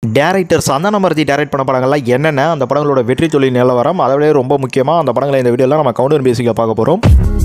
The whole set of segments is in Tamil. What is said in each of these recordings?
டேரக்டர் சந்தான மருதி டேரக்ட் பண்ண படங்கள்லாம் என்னென்ன அந்த படங்களோட வெற்றி தொழில் நிலவரம் அதை விட ரொம்ப முக்கியமாக அந்த படங்களை இந்த வீடியோவில் நம்ம கவுண்டர் பேசிக்காக பார்க்க போகிறோம்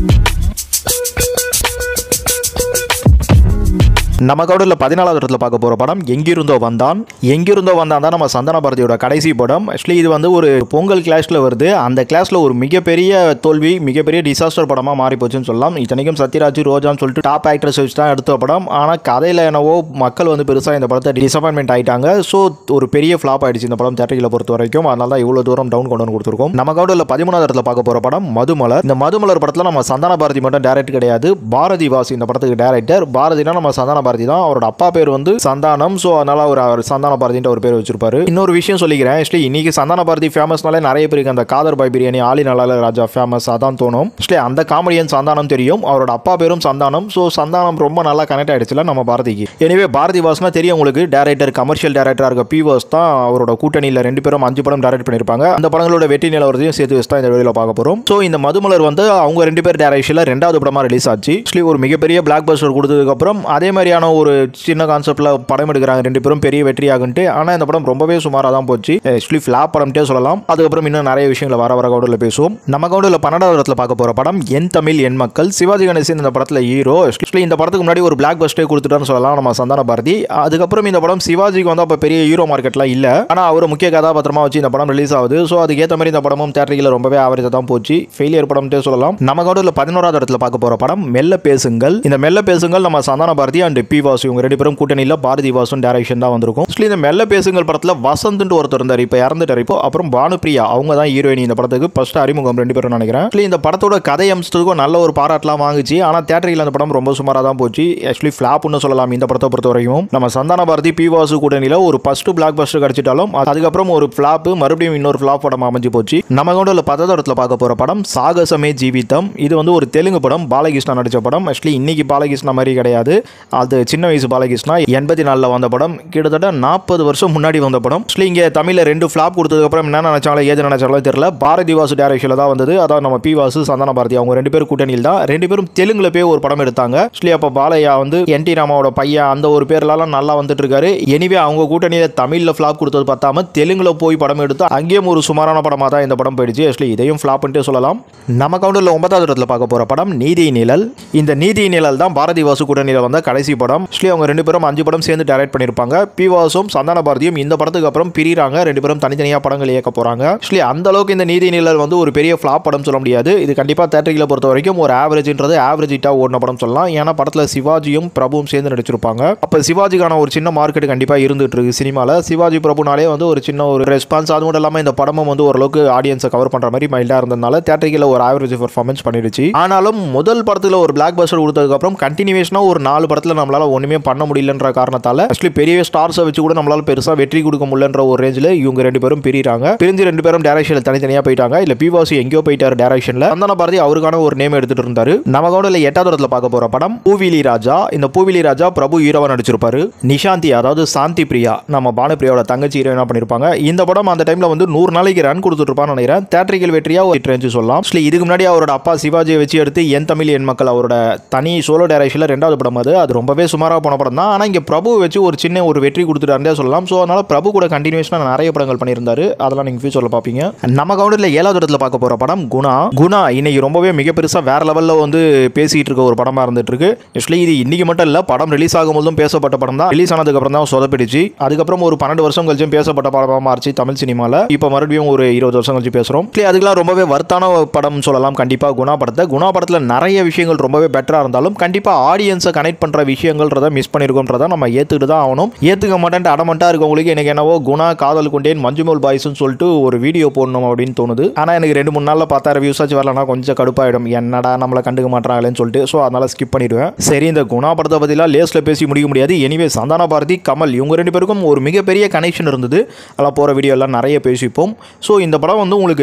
நம்ம கவுடரில் பதினாலாவது இடத்துல பார்க்க போகிற படம் எங்கிருந்தோ வந்தான் எங்கிருந்தோ வந்தான் தான் நம்ம சந்தன பாரதியோட கடைசி படம் ஆக்சுவலி இது வந்து ஒரு பொங்கல் கிளாஸில் வருது அந்த கிளாஸில் ஒரு மிகப்பெரிய தோல்வி மிகப்பெரிய டிசாஸ்டர் படமாக மாறி போச்சுன்னு சொல்லலாம் இத்தனைக்கும் சத்யராஜ் ரோஜான்னு சொல்லிட்டு டாப் ஆக்ட்ரஸ் வச்சு தான் எடுத்த படம் ஆனால் கதையில் என்னவோ மக்கள் வந்து பெருசாக இந்த படத்தை டிசப்பாயின்மெண்ட் ஆயிட்டாங்க ஸோ ஒரு பெரிய ஃப்ளாப் ஆயிடுச்சு இந்த படம் தேட்டரில் பொறுத்த வரைக்கும் அதனால தான் இவ்வளோ தூரம் டவுன் கொண்டு வந்து கொடுத்துருக்கோம் நம்ம கவுடரில் பதிமூணாவது இடத்துல பார்க்க போகிற படம் மதுமலர் இந்த மதுமலர் படத்தில் நம்ம சந்தான பாரதி மட்டும் டேரக்ட் கிடையாது பாரதி வாசி இந்த படத்துக்கு டேரக்டர் பாரதினா நம்ம சந்தான பாரதி தான் அவரோட அப்பா பேர் வந்து சந்தானம் ஸோ அதனால அவர் அவர் சந்தான பாரதின்ற ஒரு பேர் வச்சிருப்பாரு இன்னொரு விஷயம் சொல்லிக்கிறேன் ஆக்சுவலி இன்னைக்கு சந்தான பாரதி ஃபேமஸ்னாலே நிறைய பேருக்கு அந்த காதர் பாய் பிரியாணி ஆலி நலால ராஜா ஃபேமஸ் அதான் தோணும் ஆக்சுவலி அந்த காமெடியன் சந்தானம் தெரியும் அவரோட அப்பா பேரும் சந்தானம் ஸோ சந்தானம் ரொம்ப நல்லா கனெக்ட் ஆயிடுச்சுல நம்ம பாரதிக்கு எனவே பாரதி வாஸ்னா தெரியும் உங்களுக்கு டேரக்டர் கமர்ஷியல் டேரக்டராக இருக்க பீவர்ஸ் தான் அவரோட கூட்டணியில் ரெண்டு பேரும் அஞ்சு படம் டேரக்ட் பண்ணியிருப்பாங்க அந்த படங்களோட வெற்றி நிலவரத்தையும் சேர்த்து வச்சு தான் இந்த வீடியோவில் பார்க்க போகிறோம் ஸோ இந்த மதுமலர் வந்து அவங்க ரெண்டு பேர் டேரக்ஷனில் ரெண்டாவது படமாக ரிலீஸ் ஆச்சு ஆக்சுவலி ஒரு மிகப்பெரிய பிளாக் பஸ்டர் கொடுத்ததுக்கப்புறம் அதே மாதிரியான ஒரு சின்ன கான்செப்டில் படம் எடுக்கிறாங்க ரெண்டு பேரும் பெரிய வெற்றி ஆகுன்ட்டு ஆனால் இந்த படம் ரொம்பவே சுமாராக தான் போச்சு ஆக்சுவலி ஃப்ளாப் படம்ட்டே சொல்லலாம் அதுக்கப்புறம் இன்னும் நிறைய விஷயங்களை வர வர கவுண்டில் பேசுவோம் நம்ம கவுண்டில் பன்னெண்டாவது இடத்துல பார்க்க போகிற படம் என் தமிழ் என் மக்கள் சிவாஜி கணேசன் இந்த படத்தில் ஹீரோ ஆக்சுவலி இந்த படத்துக்கு முன்னாடி ஒரு பிளாக் பஸ்டே கொடுத்துட்டான்னு சொல்லலாம் நம்ம சந்தான பாரதி அதுக்கப்புறம் இந்த படம் சிவாஜிக்கு வந்து அப்போ பெரிய ஹீரோ மார்க்கெட்லாம் இல்லை ஆனால் அவர் முக்கிய கதாபாத்திரமா வச்சு இந்த படம் ரிலீஸ் ஆகுது ஸோ அதுக்கேற்ற மாதிரி இந்த படமும் தேட்டரில் ரொம்பவே ஆவரேஜாக தான் போச்சு ஃபெயிலியர் படம்ட்டே சொல்லலாம் நம்ம கவுண்டில் பதினோராவது இடத்துல பார்க்க போகிற படம் மெல்ல பேசுங்கள் இந்த மெல்ல பேசுங்கள் நம்ம சந்தான பாரதி அண்ட் பி வாசு இவங்க ரெண்டு பேரும் கூட்டணியில் பாரதி வாசுன் டேரக்ஷன் தான் வந்திருக்கும் ஆக்சுவலி இந்த மெல்ல பேசுங்கள் படத்தில் வசந்த்னு ஒருத்தர் இருந்தார் இப்போ இறந்துட்டார் இப்போ அப்புறம் பானுப்ரியா அவங்க தான் ஹீரோயினி இந்த படத்துக்கு ஃபர்ஸ்ட் அறிமுகம் ரெண்டு பேரும் நினைக்கிறேன் ஆக்சுவலி இந்த படத்தோட கதை அம்சத்துக்கும் நல்ல ஒரு பாராட்டலாம் வாங்குச்சு ஆனால் தேட்டரில் அந்த படம் ரொம்ப சுமாராக தான் போச்சு ஆக்சுவலி ஃப்ளாப்னு சொல்லலாம் இந்த படத்தை பொறுத்த வரைக்கும் நம்ம சந்தான பாரதி பி வாசு கூட்டணியில் ஒரு ஃபர்ஸ்ட் பிளாக் பஸ்டர் கிடைச்சிட்டாலும் அதுக்கப்புறம் ஒரு ஃப்ளாப் மறுபடியும் இன்னொரு ஃப்ளாப் படம் அமைஞ்சு போச்சு நம்ம கொண்டு பத்தாவது இடத்துல பார்க்க போகிற படம் சாகசமே ஜீவிதம் இது வந்து ஒரு தெலுங்கு படம் பாலகிருஷ்ணா நடித்த படம் ஆக்சுவலி இன்னைக்கு பாலகிருஷ்ணா மாதிரி கிடையாது அது சின்ன வயசு பாலகிருஷ்ணா எண்பத்தி நாலில் வந்த படம் கிட்டத்தட்ட நாற்பது வருஷம் முன்னாடி வந்த படம் ஆக்சுவலி இங்கே தமிழில் ரெண்டு ஃப்ளாப் கொடுத்ததுக்கப்புறம் என்ன நினச்சாங்களோ ஏது நினச்சாங்களோ தெரியல பாரதி வாசு டேரக்ஷனில் தான் வந்தது அதான் நம்ம பி வாசு சந்தான பாரதி அவங்க ரெண்டு பேரும் கூட்டணியில் தான் ரெண்டு பேரும் தெலுங்குல போய் ஒரு படம் எடுத்தாங்க ஆக்சுவலி அப்போ பாலையா வந்து என் டி ராமாவோட பையன் அந்த ஒரு பேர்லாம் நல்லா வந்துட்டு இருக்காரு எனிவே அவங்க கூட்டணியில் தமிழில் ஃப்ளாப் கொடுத்தது பார்த்தாம தெலுங்குல போய் படம் எடுத்து அங்கேயும் ஒரு சுமாரான படமாக தான் இந்த படம் போயிடுச்சு ஆக்சுவலி இதையும் ஃப்ளாப்ன்ட்டு சொல்லலாம் நம்ம கவுண்டரில் ஒன்பதாவது இடத்துல பார்க்க போகிற படம் நீதி நிழல் இந்த நீதி நிழல் தான் பாரதி வாசு கூட்டணியில் வந்த கடைசி படம் ஆக்சுவலி அவங்க ரெண்டு பேரும் அஞ்சு படம் சேர்ந்து டைரக்ட் பண்ணியிருப்பாங்க பி வாசும் சந்தான பாரதியும் இந்த படத்துக்கு அப்புறம் பிரிகிறாங்க ரெண்டு பேரும் தனித்தனியாக படங்கள் இயக்க போகிறாங்க ஆக்சுவலி அந்த அளவுக்கு இந்த நீதி நிழல் வந்து ஒரு பெரிய ஃப்ளாப் படம் சொல்ல முடியாது இது கண்டிப்பாக தேட்டரில் பொறுத்த வரைக்கும் ஒரு ஆவரேஜ்ன்றது ஆவரேஜ் ஹிட்டாக ஓடின படம் சொல்லலாம் ஏன்னா படத்தில் சிவாஜியும் பிரபுவும் சேர்ந்து நடிச்சிருப்பாங்க அப்போ சிவாஜிக்கான ஒரு சின்ன மார்க்கெட் கண்டிப்பாக இருந்துட்டு இருக்கு சினிமாவில் சிவாஜி பிரபுனாலே வந்து ஒரு சின்ன ஒரு ரெஸ்பான்ஸ் அது மட்டும் இல்லாமல் இந்த படமும் வந்து ஓரளவுக்கு ஆடியன்ஸை கவர் பண்ணுற மாதிரி மைல்டாக இருந்ததுனால தேட்டரில் ஒரு ஆவரேஜ் பர்ஃபார்மன்ஸ் பண்ணிடுச்சு ஆனாலும் முதல் படத்தில் ஒரு பிளாக் பஸ்டர் கொடுத்ததுக்கப்புறம் கண்டினியூஷனாக ஒரு நாலு படத்தில் நம்மளால் ஒன்றுமே பண்ண முடியலன்ற காரணத்தால் ஆக்சுவலி பெரிய ஸ்டார்ஸை வச்சு கூட நம்மளால் பெருசாக வெற்றி கொடுக்க முடியலன்ற ஒரு ரேஞ்சில் இவங்க ரெண்டு பேரும் பிரிகிறாங்க பிரிஞ்சு ரெண்டு பேரும் டேரக்ஷனில் தனித்தனியாக போயிட்டாங்க இல்லை பிவாசி எங்கேயோ போயிட்டாரு டேரக்ஷனில் சந்தன பாரதி அவருக்கான ஒரு நேம் எடுத்துட்டு இருந்தாரு நம்ம கூட எட்டாவது இடத்துல பார்க்க போகிற படம் பூவிலி ராஜா இந்த பூவிலி ராஜா பிரபு ஹீரோவா நடிச்சிருப்பாரு நிஷாந்தி அதாவது சாந்தி பிரியா நம்ம பானுப்பிரியாவோட தங்கச்சி ஹீரோயினா பண்ணியிருப்பாங்க இந்த படம் அந்த டைமில் வந்து நூறு நாளைக்கு ரன் கொடுத்துட்டு இருப்பான்னு நினைக்கிறேன் தேட்டரிக்கல் வெற்றியாக ஒரு ரேஞ்சு சொல்லலாம் ஆக்சுவலி இதுக்கு முன்னாடி அவரோட அப்பா சிவாஜியை வச்சு எடுத்து என் தமிழ் என் மக்கள் அவரோட தனி சோலோ டைரக்ஷனில் ரெண்டாவது படம் அது அது ரொம்பவே சுமாராக போன படம் தான் ஆனால் இங்கே பிரபு வச்சு ஒரு சின்ன ஒரு வெற்றி கொடுத்துட்டாருந்தே சொல்லலாம் ஸோ அதனால் பிரபு கூட கண்டினியூஷனாக நிறைய படங்கள் பண்ணியிருந்தாரு அதெல்லாம் நீங்கள் ஃபியூச்சரில் பார்ப்பீங்க நம்ம கவுண்டரில் ஏழாவது இடத்துல பார்க்க போகிற படம் குணா குணா இன்னைக்கு ரொம்பவே மிக பெருசாக வேற லெவலில் வந்து பேசிகிட்டு இருக்க ஒரு படமாக இருந்துட்டு இருக்கு ஆக்சுவலி இது இன்னைக்கு மட்டும் இல்லை படம் ரிலீஸ் ஆகும்போதும் பேசப்பட்ட படம் தான் ரிலீஸ் ஆனதுக்கப்புறம் தான் சொதப்பிடுச்சு அதுக்கப்புறம் ஒரு பன்னெண்டு வருஷம் கழிச்சும் பேசப்பட்ட படமாக மாறிச்சு தமிழ் சினிமாவில் இப்போ மறுபடியும் ஒரு இருபது வருஷம் கழிச்சு பேசுகிறோம் அதுக்கெல்லாம் ரொம்பவே வர்த்தான படம் சொல்லலாம் கண்டிப்பாக குணா படத்தை குணா படத்தில் நிறைய விஷயங்கள் ரொம்பவே பெட்டராக இருந்தாலும் கண்டிப்பாக ஆடியன்ஸை கனெக்ட் பண்ணுற விஷயங்கள்ன்றத மிஸ் பண்ணியிருக்கோன்றத நம்ம ஏற்றுக்கிட்டு தான் ஆகணும் ஏற்றுக்க மாட்டேன்ட்டு அடமண்ட்டாக இருக்கவங்களுக்கு எனக்கு என்னவோ குணா காதல் கொண்டேன் மஞ்சுமோல் பாய்ஸ்னு சொல்லிட்டு ஒரு வீடியோ போடணும் அப்படின்னு தோணுது ஆனால் எனக்கு ரெண்டு மூணு நாளில் பார்த்தா ரிவ்யூஸ் ஆச்சு வரலன்னா கொஞ்சம் கடுப்பாயிடும் என்னடா நம்மளை கண்டுக்க மாட்டாங்களேன்னு சொல்லிட்டு ஸோ அதனால் ஸ்கிப் பண்ணிடுவேன் சரி இந்த குணா படத்தை பற்றிலாம் லேஸில் பேசி முடிக்க முடியாது எனிவே சந்தான பாரதி கமல் இவங்க ரெண்டு பேருக்கும் ஒரு மிகப்பெரிய கனெக்ஷன் இருந்தது அதெல்லாம் போகிற வீடியோ எல்லாம் நிறைய பேசிப்போம் ஸோ இந்த படம் வந்து உங்களுக்கு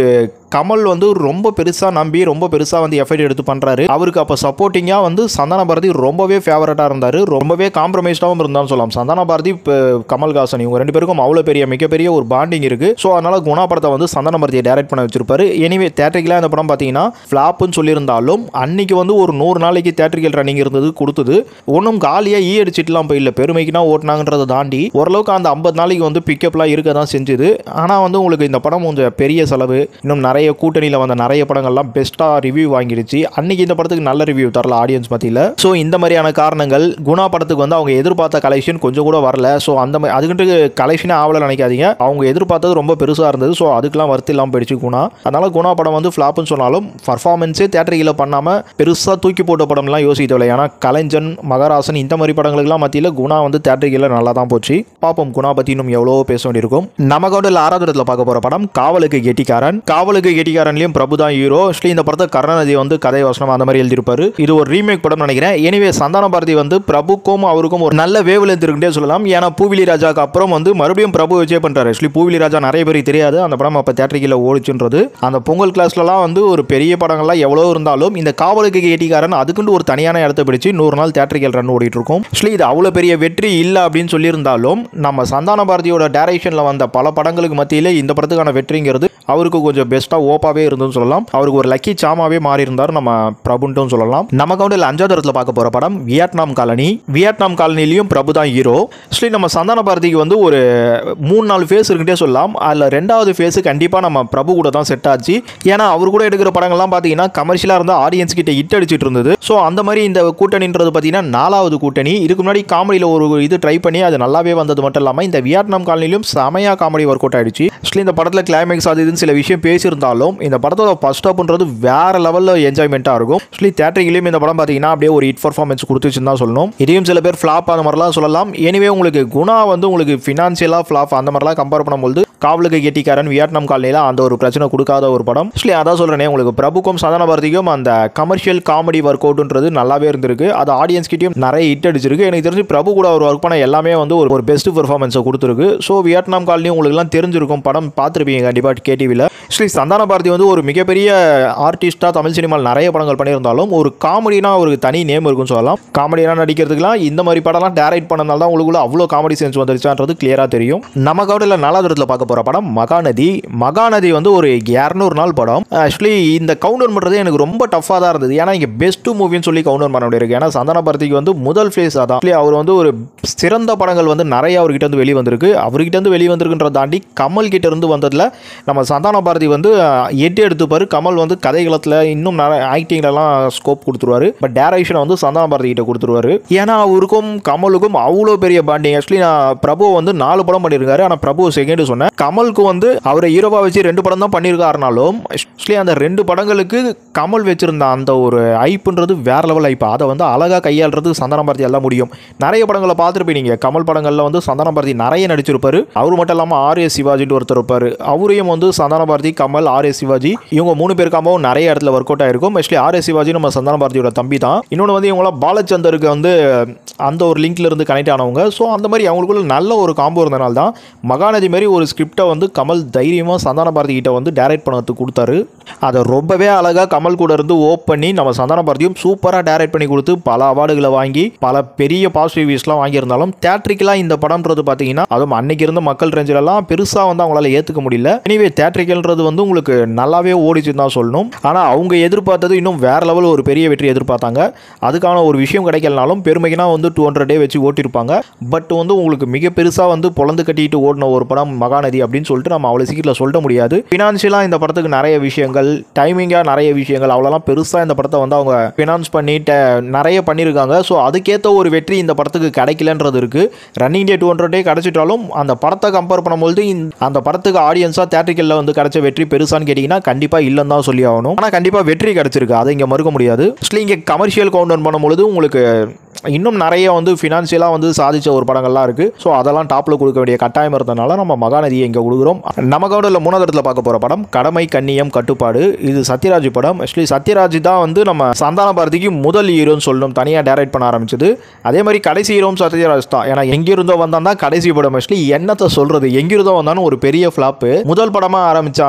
கமல் வந்து ரொம்ப பெருசாக நம்பி ரொம்ப பெருசாக வந்து எஃபர்ட் எடுத்து பண்ணுறாரு அவருக்கு அப்போ சப்போர்ட்டிங்காக வந்து சந்தான பாரதி ரொம்பவே ஃபேவரட்டாக இருந்தார் ரொம்பவே காம்ப்ரமைஸ்டாகவும் இருந்தான்னு சொல்லலாம் சந்தான பாரதி இப்போ கமல்ஹாசன் இவங்க ரெண்டு பேருக்கும் அவ்வளோ பெரிய மிகப்பெரிய ஒரு பாண்டிங் இருக்குது ஸோ அதனால் குணா படத்தை வந்து சந்தான பாரதியை டைரக்ட் பண்ண வச்சிருப்பாரு எனிவே தேட்டரிக்கலாக இந்த படம் பார்த்தீங்கன்னா ஃப்ளாப்புன்னு சொல்லியிருந்தாலும் அன்னைக்கு வந்து ஒரு நூறு நாளைக்கு தேட்டரிக்கல் ரன்னிங் இருந்தது கொடுத்தது ஒன்றும் காலியாக ஈ அடிச்சிட்டுலாம் போயிடல பெருமைக்குனா ஓட்டினாங்கன்றதை தாண்டி ஓரளவுக்கு அந்த ஐம்பது நாளைக்கு வந்து பிக்கப்லாம் இருக்க தான் செஞ்சுது ஆனால் வந்து உங்களுக்கு இந்த படம் கொஞ்சம் பெரிய செலவு இன்னும் நிறைய கூட்டணியில் வந்த நிறைய படங்கள்லாம் பெஸ்ட்டாக ரிவ்யூ வாங்கிடுச்சு அன்னைக்கு இந்த படத்துக்கு நல்ல ரிவ்யூ தரல ஆடியன்ஸ் மத்தியில் ஸோ இந்த மாதிரியான காரணங்கள் குணா படத்துக்கு வந்து அவங்க எதிர்பார்த்த கலெக்ஷன் கொஞ்சம் கூட வரல ஸோ அந்த மாதிரி அதுக்கிட்டு கலெக்ஷனே ஆகலை நினைக்காதீங்க அவங்க எதிர்பார்த்தது ரொம்ப பெருசாக இருந்தது ஸோ அதுக்கெல்லாம் வருத்தி இல்லாமல் போயிடுச்சு குணா அதனால் குணா படம் வந்து ஃப்ளாப்னு சொன்னாலும் பர்ஃபார்மன்ஸே தேட்டரில் பண்ணாமல் பெருசாக தூக்கி போட்ட படம்லாம் யோசிக்க தேவையில்லை ஏன்னா கலைஞன் மகராசன் இந்த மாதிரி படங்களுக்குலாம் மத்தியில் குணா வந்து தேட்டரில் நல்லா தான் போச்சு பார்ப்போம் குணா பற்றி இன்னும் எவ்வளோ பேச வேண்டியிருக்கும் நம்ம கவுண்டில் ஆறாவது இடத்துல பார்க்க போகிற படம் காவலுக்கு கெட்டிக்காரன் காவலுக்கு கெட்டிக்காரன்லையும் பிரபு தான் ஹீரோ ஆக்சுவலி இந்த படத்தை கருணாநிதி வந்து கதை வசனம் அந்த மாதிரி எழுதியிருப்பாரு இது ஒரு ரீமேக் படம் நினைக்கிறேன் எனிவே சந்தான பாரதி வந்து பிரபுக்கும் அவருக்கும் ஒரு நல்ல வேவ் இருக்குன்னே சொல்லலாம் ஏன்னா பூவிலி ராஜாக்கு அப்புறம் வந்து மறுபடியும் பிரபு விஜய் பண்ணுறாரு ஆக்சுவலி பூவிலி ராஜா நிறைய பேருக்கு தெரியாது அந்த படம் அப்போ தேட்டரிக்கில் ஓடிச்சுன்றது அந்த பொங்கல் கிளாஸ்லலாம் வந்து ஒரு பெரிய படங்கள்லாம் எவ்வளோ இருந்தாலும் இந்த காவலுக்கு கேட்டிக்காரன் அதுக்குன்னு ஒரு தனியான இடத்த பிடிச்சு நூறு நாள் தேட்டரிக்கல் ரன் ஓடிட்டு இருக்கும் ஆக்சுவலி இது அவ்வளோ பெரிய வெற்றி இல்லை அப்படின்னு சொல்லியிருந்தாலும் நம்ம சந்தான பாரதியோட டைரக்ஷனில் வந்த பல படங்களுக்கு மத்தியிலே இந்த படத்துக்கான வெற்றிங்கிறது அவருக்கு கொஞ்சம் பெஸ்ட்டாக ஓப்பாவே இருந்துன்னு சொல்லலாம் அவருக்கு ஒரு லக்கி சாமாவே மாறி இருந்தார் நம்ம பிரபுன்ட்டும் சொல்லலாம் நம்ம கவுண்டில் அஞ்சாவது இடத்துல பார்க்க போகிற படம் வியட்நாம் காலனி வியட்நாம் காலனிலையும் பிரபு தான் ஹீரோ ஆக்சுவலி நம்ம சந்தான பாரதிக்கு வந்து ஒரு மூணு நாலு ஃபேஸ் இருக்குட்டே சொல்லலாம் அதில் ரெண்டாவது ஃபேஸு கண்டிப்பாக நம்ம பிரபு கூட தான் செட் ஆச்சு ஏன்னா அவர் கூட எடுக்கிற படங்கள்லாம் பார்த்தீங்கன்னா கமர்ஷியலாக இருந்தால் ஆடியன்ஸ் கிட்ட ஹிட் அடிச்சிட்டு இருந்தது ஸோ அந்த மாதிரி இந்த கூட்டணின்றது பார்த்தீங்கன்னா நாலாவது கூட்டணி இதுக்கு முன்னாடி காமெடியில் ஒரு இது ட்ரை பண்ணி அது நல்லாவே வந்தது மட்டும் இல்லாமல் இந்த வியட்நாம் காலனிலும் செமையாக காமெடி ஒர்க் அவுட் ஆயிடுச்சு ஆக்சுவலி இந்த படத்தில் கிளைமேக்ஸ் அது இதுன்னு சில விஷயம் பேசியிருந்தாலும் இந்த படத்தோட ஃபர்ஸ்ட் அப்ன்றது வேற லெவலில் என்ஜாய்மெண்ட்டாக இருக்கும் ஆக்சுவலி தேட்டரிலையும் இந்த படம் பார்த்தீங்கன்னா அப்படியே ஒரு ஹிட் பர்ஃபார்மன்ஸ் கொடுத்துச்சுன்னு தான் சொல்லணும் இதையும் சில பேர் ஃப்ளாப் அந்த மாதிரிலாம் சொல்லலாம் எனிவே உங்களுக்கு குணா வந்து உங்களுக்கு ஃபினான்ஷியலாக ஃப்ளாப் அந்த மாதிரிலாம் கம்பேர் பண்ணும்போது காவலுக்கு கெட்டிக்காரன் வியட்நாம் காலனியில் அந்த ஒரு பிரச்சனை கொடுக்காத ஒரு படம் ஆக்சுவலி அதான் சொல்கிறேனே உங்களுக்கு பிரபுக்கும் சதான பாரதிக்கும் அந்த கமர்ஷியல் காமெடி ஒர்க் அவுட்ன்றது நல்லாவே இருந்திருக்கு அது ஆடியன்ஸ் கிட்டயும் நிறைய ஹிட் அடிச்சிருக்கு எனக்கு தெரிஞ்சு பிரபு கூட அவர் ஒர்க் பண்ண எல்லாமே வந்து ஒரு ஒரு பெஸ்ட் பெர்ஃபார்மன்ஸை கொடுத்துருக்கு ஸோ வியட்நாம் காலனி உங்களுக்குலாம் தெரிஞ்சிருக்கும் படம் பார்த்துருப்பீங்க கண்டிப்பாக கேடிவியில் ஆக்சுவலி சந்தான பாரதி வந்து ஒரு மிகப்பெரிய ஆர்டிஸ்ட்டாக தமிழ் சினிமாவில் நிறைய படங்கள் பண்ணியிருந்தாலும் ஒரு காமெடினா அவருக்கு தனி நேம் இருக்குன்னு சொல்லலாம் காமெடியாக நடிக்கிறதுக்குலாம் இந்த மாதிரி படம்லாம் டேரக்ட் பண்ணனால தான் உங்களுக்குள்ள அவ்வளோ காமெடி சென்ஸ் வந்துருச்சான்றது கிளியராக தெரியும் நம்ம கவுடில் நாலாவது இடத்துல பார்க்க போகிற படம் மகாநதி மகாநதி வந்து ஒரு இரநூறு நாள் படம் ஆக்சுவலி இந்த கவுண்டர் பண்ணுறது எனக்கு ரொம்ப டஃப்பாக தான் இருந்தது ஏன்னா இங்கே பெஸ்ட் மூவின்னு சொல்லி கவுண்டர் பண்ண முடியிருக்கு ஏன்னா சந்தான பாரதிக்கு வந்து முதல் ஃபேஸ் அதான் Actually அவர் வந்து ஒரு சிறந்த படங்கள் வந்து நிறைய அவர்கிட்ட இருந்து வெளியே வந்திருக்கு அவர்கிட்ட இருந்து வெளியே வந்திருக்குன்றத தாண்டி கமல் கிட்ட இருந்து வந்ததில் நம்ம சந்தான பாரதி வந்து அஹ், எட்டு எடுத்துப்பாரு கமல் வந்து கதைகளத்தில் இன்னும் நிறைய ஆக்டிங்லலாம் ஸ்கோப் கொடுத்துருவாரு பட் டேரக்ஷனை வந்து சந்தான பாரதி கிட்ட கொடுத்துருவாரு ஏன்னா அவருக்கும் கமலுக்கும் அவ்வளோ பெரிய பாண்டிங் ஆக்சுவலி நான் பிரபு வந்து நாலு படம் பண்ணியிருக்காரு ஆனால் பிரபு செகண்ட் சொன்னேன் கமலுக்கு வந்து அவரை ஹீரோவா வச்சு ரெண்டு படம் தான் பண்ணியிருக்காருனாலும் ஆக்சுவலி அந்த ரெண்டு படங்களுக்கு கமல் வச்சிருந்த அந்த ஒரு ஐப்புன்றது வேற லெவல் ஐப்பு அதை வந்து அழகாக கையாளுறது சந்தான பாரதி எல்லாம் முடியும் நிறைய படங்களை பார்த்துருப்பீங்க கமல் படங்களில் வந்து சந்தான பாரதி நிறைய நடிச்சிருப்பாரு அவர் மட்டும் இல்லாமல் ஆர் எஸ் சிவாஜின்னு ஒருத்தர் இருப்பார் அவரையும் வந்து சந்தான பாரதி கமல் ஆர் எஸ் சிவாஜி இவங்க மூணு பேருக்காகவும் நிறைய இடத்துல ஒர்க் அவுட் ஆயிருக்கும் ஆக்சுவலி ஆர் எஸ் சிவாஜி நம்ம சந்தான பாரதியோட தம்பி தான் இன்னொன்று வந்து இவங்களாம் பாலச்சந்தருக்கு வந்து அந்த ஒரு லிங்க்ல இருந்து கனெக்ட் ஆனவங்க ஸோ அந்த மாதிரி அவங்களுக்குள்ள நல்ல ஒரு காம்போ இருந்தனால தான் மகாநதி மாதிரி ஒரு ஸ்கிரிப்டை வந்து கமல் தைரியமாக சந்தான பாரதி கிட்ட வந்து டைரக்ட் பண்ணதுக்கு கொடுத்தாரு அதை ரொம்பவே அழகாக கமல் கூட இருந்து ஓப் பண்ணி நம்ம சந்தான பாரதியும் சூப்பராக டைரக்ட் பண்ணி கொடுத்து பல அவார்டுகளை வாங்கி பல பெரிய பாசிட்டிவ் ரிவ்யூஸ்லாம் வாங்கியிருந்தாலும் தேட்ரிக்கலாக இந்த படம்ன்றது பார்த்தீங்கன்னா அதுவும் அன்னைக்கு இருந்த மக்கள் ரேஞ்சிலலாம் பெருசாக வந்து அவங்களால ஏற்றுக்க முடியல எனிவே தேட்ரிக்கல்ன்றது வந்து உங்களுக்கு நல்லாவே ஓடிச்சுன்னு தான் சொல்லணும் ஆனால் அவங்க எதிர்பார்த்தது இன்னும் வேற லெவல் ஒரு பெரிய வெற்றி எதிர்பார்த்தாங்க அதுக்கான ஒரு விஷயம் கிடைக்கலனாலும் பெருமைக்குனா வந்து டூ ஹண்ட்ரட் டே வச்சு ஓட்டியிருப்பாங்க பட் வந்து உங்களுக்கு மிக பெருசாக வந்து பொழந்து கட்டிட்டு ஓடின ஒரு படம் மகாநதி அப்படின்னு சொல்லிட்டு நம்ம அவ்வளோ சீக்கிரத்தில் சொல்ல முடியாது ஃபினான்ஷியலாக இந்த படத்துக்கு நிறைய விஷயங்கள் டைமிங்காக நிறைய விஷயங்கள் அவ்வளோலாம் பெருசாக இந்த படத்தை வந்து அவங்க ஃபினான்ஸ் பண்ணி ட- நிறைய பண்ணியிருக்காங்க ஸோ அதுக்கேற்ற ஒரு வெற்றி இந்த படத்துக்கு கிடைக்கலன்றது இருக்குது running day two hundred day கிடைச்சிட்டாலும் அந்த படத்தை கம்பேர் பண்ணும்போது இந்த- அந்த படத்துக்கு ஆடியன்ஸாக தேட்டரிக்கலில் வந்து கிடைச்ச வெற்றி பெருசான்னு கேட்டிங்கன்னா கண்டிப்பாக இல்லைன்னு தான் சொல்லி ஆகணும் ஆனால் கண்டிப்பாக வெற்றி கிடைச்சிருக்கு அதை இங்கே மறுக்க முடியாது ஆக்சுவலி இங்கே கமர்ஷியல் கவுண்டர் பண்ணும்பொழுது உங்களுக்கு இன்னும் நிறைய வந்து ஃபினான்ஷியலாக வந்து சாதிச்ச ஒரு படங்கள்லாம் இருக்குது ஸோ அதெல்லாம் டாப்பில் கொடுக்க வேண்டிய கட்டாயம் இருந்தனால நம்ம மகாநதியை இங்கே கொடுக்குறோம் நம்ம கவுண்டில் மூணாவது இடத்துல பார்க்க போகிற படம் கடமை கண்ணியம் கட்டுப்பாடு இது சத்யராஜ் படம் ஆக்சுவலி சத்யராஜ் தான் வந்து நம்ம சந்தான பாரதிக்கு முதல் ஹீரோன்னு சொல்லணும் தனியாக டைரக்ட் பண்ண ஆரம்பிச்சது அதே மாதிரி கடைசி ஹீரோவும் சத்யராஜ் தான் ஏன்னா எங்கிருந்தோ வந்தான் தான் கடைசி படம் ஆக்சுவலி என்னத்தை சொல்கிறது எங்கிருந்தோ வந்தாலும் ஒரு பெரிய ஃப்ளாப்பு முதல் படமாக ஆரம்பித்த அந்த சத்யராஜ்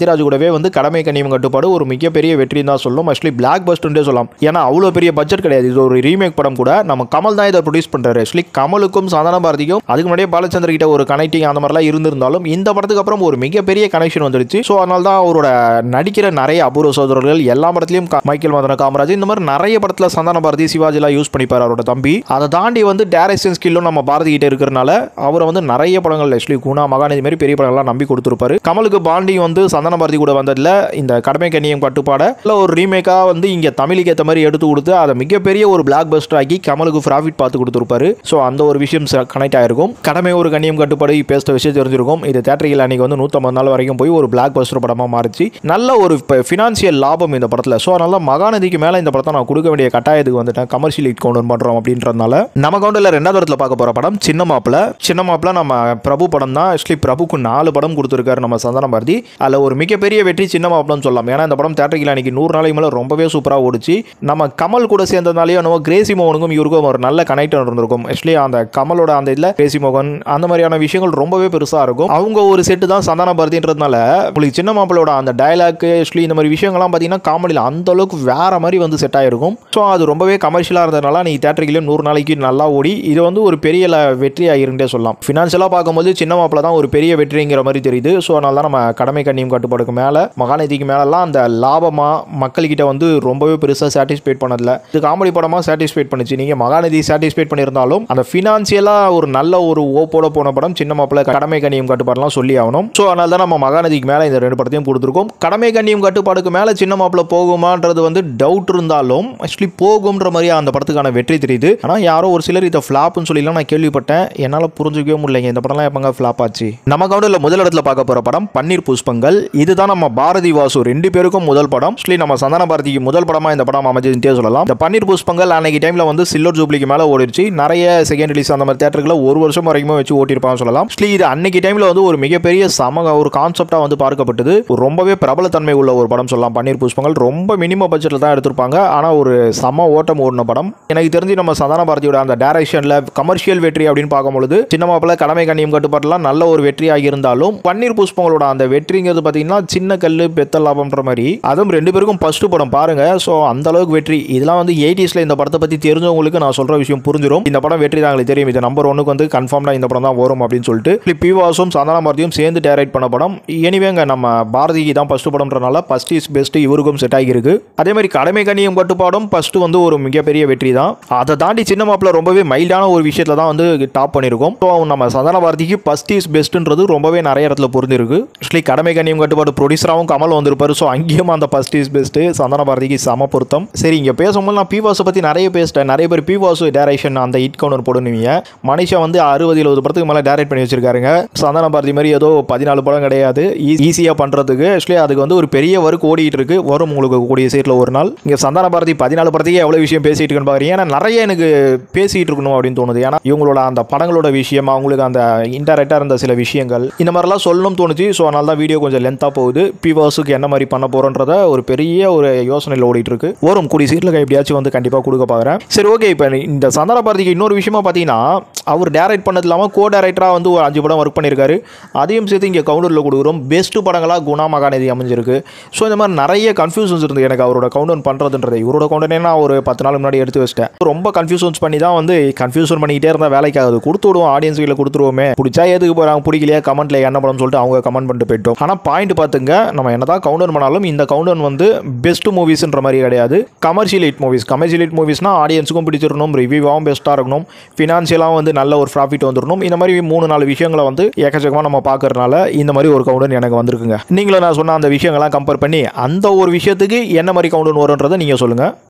சத்யராஜ் கூடவே வந்து கடமை கண்ணியம் கட்டுப்பாடு ஒரு மிகப்பெரிய வெற்றி தான் சொல்லும் ஆக்சுவலி பிளாக் பஸ்ட்ன்றே சொல்லலாம் ஏன்னா அவ்வளோ பெரிய பட்ஜெட் கிடையாது இது ஒரு ரீமேக் படம் கூட நம்ம கமல் தான் இதை ப்ரொடியூஸ் பண்ணுறாரு ஆக்சுவலி கமலுக்கும் சாதாரண பாரதிக்கும் அதுக்கு முன்னாடியே பாலச்சந்தர் கிட்ட ஒரு கனெக்டிங் அந்த மாதிரிலாம் இருந்திருந்தாலும் இந்த படத்துக்கு அப்புறம் ஒரு மிகப்பெரிய கனெக்ஷன் வந்துருச்சு ஸோ அதனால தான் அவரோட நடிக்கிற நிறைய அபூர்வ சோதரர்கள் எல்லா படத்துலையும் கா- மைக்கேல் மதன காமராஜ் இந்த மாதிரி நிறைய படத்தில் சந்தான பாரதி சிவாஜிலாம் யூஸ் பண்ணிப்பார் அவரோட தம்பி அதை தாண்டி வந்து டேரக்ஷன் ஸ்கில்லும் நம்ம பாரதி கிட்ட இருக்கிறனால அவரை வந்து நிறைய படங்கள் ஆக்சுவலி குணா மகாநதி மாதிரி பெரிய படங்கள்லாம் நம்பி கொடுத்துருப்பாரு கமலுக்கு பாண்டி வந்து சந்தான பாரதி கூட வந்ததில் இந்த கடமை கண்ணியம் கட்டுப்பாட இல்லை ஒரு ரீமேக்காக வந்து இங்கே தமிழுக்கு ஏற்ற மாதிரி எடுத்து கொடுத்து அதை மிகப்பெரிய ஒரு பிளாக் பஸ்டர் ஆக்கி கமலுக்கு ப்ராஃபிட் பார்த்து கொடுத்துருப்பாரு ஸோ அந்த ஒரு விஷயம் கனெக்ட் ஆயிருக்கும் கடமை ஒரு கண்ணியம் கட்டுப்பாடு பேசுகிற விஷயம் தெரிஞ்சிருக்கும் இது தேட்டரில் அன்னைக்கு வந்து நூற்றம்பது நாள் வரைக்கும் போய் ஒரு பிளாக் பஸ்டர் படமாக மாறிச்சு நல்ல ஒரு ஃபினான்சியல் லாபம் இந்த படத்தில் ஸோ அதனால மகாநதிக்கு மேலே இந்த படத்தை நான் கொடுக்க வேண்டிய கட்டாயத்துக்கு வந்துட்டேன் கமர்ஷியல் ஹிட் கவுண்டர் பண்ணுறோம் அப்படின்றதுனால நம்ம கவுண்டரில் ரெண்டாவது இடத்துல பார்க்க போகிற படம் சின்ன மாப்பிள சின்ன மாப்பிள நம்ம பிரபு படம் தான் ஆக்சுவலி பிரபுக்கு நாலு படம் கொடுத்துருக்காரு நம்ம சந்தான பாரதி அதில் ஒரு மிகப்பெரிய வெற்றி சின்ன மாப்பிளன்னு சொல்லலாம் ஏன்னா இந்த படம் தேட்டரில் அன்னைக்கு நூறு நாளைக்கு மேலே ரொம்பவே சூப்பராக ஓடிச்சு நம்ம கமல் கூட சேர்ந்ததுனாலேயோ நம்ம கிரேசி மோகனுக்கும் இவருக்கும் ஒரு நல்ல கனெக்ட் இருந்திருக்கும் ஆக்சுவலி அந்த கமலோட அந்த இதில் கிரேசி மோகன் அந்த மாதிரியான விஷயங்கள் ரொம்பவே பெருசாக இருக்கும் அவங்க ஒரு செட்டு தான் சந்தான பாரதின்றதுனால உங்களுக்கு சின்ன மாப்பிளோட அந்த டயலாக் ஆக்சுவலி இந்த மாதிரி விஷயங்கள்லாம் பார்த்தீங்கன்னா காமெடியில் அந்த அளவுக்கு வேற மாதிரி வந்து செட் ஆயிருக்கும் ஸோ அது ரொம்பவே கமர்ஷியலாக இருந்ததுனால நீ தேட்டரிலையும் நூறு நாளைக்கு நல்லா ஓடி இது வந்து ஒரு பெரிய ல- வெற்றி ஆகிருந்தே சொல்லலாம் ஃபினான்ஷியலாக பார்க்கும்போது சின்ன மாப்பிள தான் ஒரு பெரிய வெற்றிங்கிற மாதிரி தெரியுது ஸோ அதனால தான் நம்ம கடமை கண்ணியம் கட்டுப்பாடுக்கு மேலே மகாநதிக்கு மேலெல்லாம் அந்த லாபமாக மக்கள்கிட்ட வந்து ரொம்பவே பெருசாக சாட்டிஸ்ஃபைட் பண்ணதில்ல இது காமெடி படமாக சாட்டிஸ்ஃபைட் பண்ணுச்சு நீங்கள் மகாநதி சாட்டிஸ்ஃபைட் பண்ணியிருந்தாலும் அந்த ஃபினான்ஷியலாக ஒரு நல்ல ஒரு ஓப்போட போன படம் சின்ன மாப்பிள கடமை கண்ணியம் கட்டுப்பாடுலாம் சொல்லி ஆகணும் ஸோ அதனால தான் நம்ம மகாநதிக்கு மேலே இந்த ரெண்டு படத்தையும் கொடுத்துருக்கோம் கடமை கண்ணியம் கட்டுப்பாடுக்கு மேலே சின்ன மாப்பிள போகுமான்றது வந்து டவுட் இருந்தாலும் ஆக்சுவலி போகும்ன்ற மாதிரி அந்த படத்துக்கான வெற்றி தெரியுது ஆனால் யாரோ ஒரு சிலர் இதை ஃப்ளாப்னு சொல்லலாம் நான் கேள்விப்பட்டேன் என்னால் புரிஞ்சுக்கவே முடியலைங்க இந்த படம்லாம் எப்பங்க ஃப்ளாப் ஆச்சு நம்ம கவுண்டில் முதல் இடத்துல பார்க்க போகிற படம் பன்னீர் புஷ்பங்கள் இதுதான் நம்ம பாரதி வாசு ரெண்டு பேருக்கும் முதல் படம் ஆக்சுவலி நம்ம சந்தான பாரதிக்கு முதல் படமாக இந்த படம் அமைஞ்சதுட்டே சொல்லலாம் இந்த பன்னீர் புஷ்பங்கள் அன்னைக்கு டைமில் வந்து சில்வர் ஜூப்ளிக்கு மேலே ஓடிடுச்சு நிறைய செகண்ட் ரிலீஸ் அந்த மாதிரி தேட்டர்களை ஒரு வருஷம் வரைக்கும் வச்சு ஓட்டியிருப்பாங்க சொல்லலாம் ஆக்சுவலி இது அன்னைக்கு டைமில் வந்து ஒரு மிகப்பெரிய சம ஒரு கான்செப்டாக வந்து பார்க்கப்பட்டது ஒரு ரொம்பவே பிரபலத்தன்மை உள்ள ஒரு படம் சொல்லலாம் பன்னீர் புஷ்பங்கள் ரொம்ப மினிமம் பட்ஜெட்டில் தான் எடுத்திருப்பாங்க ஆனால் ஒரு சம ஓட்டம் ஓடின படம் எனக்கு தெரிஞ்சு நம்ம சந்தான பாரதியோட அந்த டைரக்ஷனில் கமர்ஷியல் வெற்றி அப்படின்னு பார்க்கும்பொழுது சின்ன மாப்பிள்ள கடமை கண்ணியம் கட்டுப்பாட்டுலாம் நல்ல ஒரு வெற்றி ஆகியிருந்தாலும் பன்னீர் புஷ்பங்களோட அந்த வெற்றிங்கிறது பார்த்தீங்கன்னா சின்ன கல் பெத்த லாபம்ன்ற மாதிரி அதுவும் ரெண்டு பேருக்கும் ஃபர்ஸ்ட் படம் பாருங்க ஸோ அந்த அளவுக்கு வெற்றி இதெல்லாம் வந்து எயிட்டிஸில் இந்த படத்தை பற்றி தெரிஞ்சவங்களுக்கு நான் சொல்கிற விஷயம் புரிஞ்சிடும் இந்த படம் வெற்றி தான் எங்களுக்கு தெரியும் இது நம்பர் ஒன்னுக்கு வந்து கன்ஃபார்ம்டாக இந்த படம் தான் வரும் அப்படின்னு சொல்லிட்டு பி வாசும் சந்தான பாரதியும் சேர்ந்து டைரக்ட் பண்ண படம் எனிவேங்க நம்ம பாரதிக்கு தான் ஃபர்ஸ்ட் படம்ன்றனால ஃபர்ஸ்ட் இஸ் பெஸ்ட் இவருக்கும் செட் ஆகியிருக்கு அதே மாதிரி கடமை கண்ணியம் கட்டுப்பாடும் ஃபர்ஸ்ட் வந்து ஒரு மிகப்பெரிய வெற்றி தான் அதை தாண்டி சின்ன மாப்பிள்ள ரொம்பவே மைல்டான ஒரு விஷயத்தில் தான் வந்து டாப் பண்ணியிருக்கோம் ஸோ நம்ம சந்தான பாரதிக்கு ஃபர்ஸ்ட் இஸ் பெஸ்ட்ன்றது ரொம்பவே நிறைய இடத்துல புரிஞ்சிருக்கு ஆக்சுவலி கடமை கண்ணியம் கட்டுப்பாடு ப்ரொடியூசராகவும் கமல் வந்திருப்பாரு ஸோ அங்கேயும் அந்த ஃபர்ஸ்ட் இஸ் பெஸ்ட் சந்தான பாரதிக்கு சம பொருத்தம் சரி இங்கே பேசும்போது நான் பிவாஸை பற்றி நிறைய பேசிட்டேன் நிறைய பேர் பிவாசு டேரக்ஷன் அந்த ஹிட் கவுண்டர் போடுவீங்க மனுஷன் வந்து அறுபது எழுபது படத்துக்கு மேலே டைரக்ட் பண்ணி வச்சிருக்காருங்க சந்தான பாரதி மாதிரி ஏதோ பதினாலு படம் கிடையாது ஈஸியாக பண்ணுறதுக்கு ஆக்சுவலி அதுக்கு வந்து ஒரு பெரிய ஒர்க் ஓடிட்டு இருக்கு வரும் உங்களுக்கு கூடிய சீட்டில் ஒரு நாள் இங்கே சந்தான பாரதி பதினாலு படத்துக்கே எவ்வளோ விஷயம் பேசிட்டு இருக்குன்னு பார்க்குறீங்க ஏன்னா நிறைய எனக்கு பேசிட்டு இருக்கணும் அப்படின்னு தோணுது ஏன்னா இவங்களோட அந்த படங்களோட விஷயம் அவங்களுக்கு அந்த இன்டெரக்டாக இருந்த சில விஷயங்கள் இந்த மாதிரிலாம் சொல்லணும்னு தோணுச்சு ஸோ அதனால தான் வீடியோ கொஞ்சம் லென்த்தாக போகுது பிவாஸுக்கு என்ன மாதிரி பண்ண போகிறோன்றத ஒரு பெரிய ஒரு யோசனையில் ஓடிட்டு இருக்கு வரும் கூடிய சீட்டில் எப்படியாச்சும் வந்து கண்டிப்பாக கொடுக்க பார்க்குறேன் சரி ஓகே இப்போ இந்த சந்தான பாரதிக்கு இன்னொரு விஷயமா பார்த்தீங்கன்னா அவர் டேரக்ட் பண்ணது இல்லாமல் கோ டேரக்டராக வந்து ஒரு அஞ்சு படம் ஒர்க் பண்ணியிருக்காரு அதையும் சேர்த்து இங்கே கவுண்டரில் கொடுக்குறோம் பெஸ்ட் படங்களாக குணா மகாநதி அமைஞ்சிருக்கு ஸோ இந்த மாதிரி நிறைய கன்ஃபியூஷன்ஸ் இருந்து எனக்கு அவரோட கவுண்டர் பண்ணுறதுன்றது இவரோட கவுண்டனே நான் ஒரு பத்து நாள் முன்னாடி எடுத்து வச்சிட்டேன் ரொம்ப கன்ஃபியூஷன்ஸ் பண்ணி தான் வந்து கன்ஃபியூஷன் பண்ணிக்கிட்டே இருந்தால் வேலைக்கு ஆகுது கொடுத்து விடுவோம் ஆடியன்ஸ் கையில் கொடுத்துருவோமே பிடிச்சா எதுக்கு போகிறாங்க பிடிக்கலையா கமெண்ட்ல என்ன படம் சொல்லிட்டு அவங்க கமெண்ட் பண்ணிட்டு போயிட்டோம் ஆனால் பாயிண்ட் பார்த்துங்க நம்ம என்னதான் கவுண்டர் பண்ணாலும் இந்த கவுண்டர் வந்து பெஸ்ட் மூவிஸ்ன்ற மாதிரி கிடையாது commercial hit movies commercial hit மூவிஸ்னா ஆடியன்ஸுக்கும் பிடிச்சிருக்கணும் ரிவ்யூவாகவும் பெஸ்ட்டாக இருக்கணும் ஃபினான்ஷியலாகவும் வந்து நல்ல ஒரு ப்ராஃபிட் வந்துடணும் இந்த மாதிரி மூணு நாலு விஷயங்களை வந்து ஏக்கச்சக்கமாக நம்ம பார்க்கறதுனால இந்த மாதிரி ஒரு கவுண்டர் எனக்கு வந்திருக்குங்க நீங்களும் நான் சொன்ன அந்த விஷயங்கள்லாம் கம்பேர் பண்ணி அந்த ஒரு விஷயத்துக்கு என்ன மாதிரி கவுண்டர் வரும்ன்றதை நீங்கள் சொல்லுங்கள்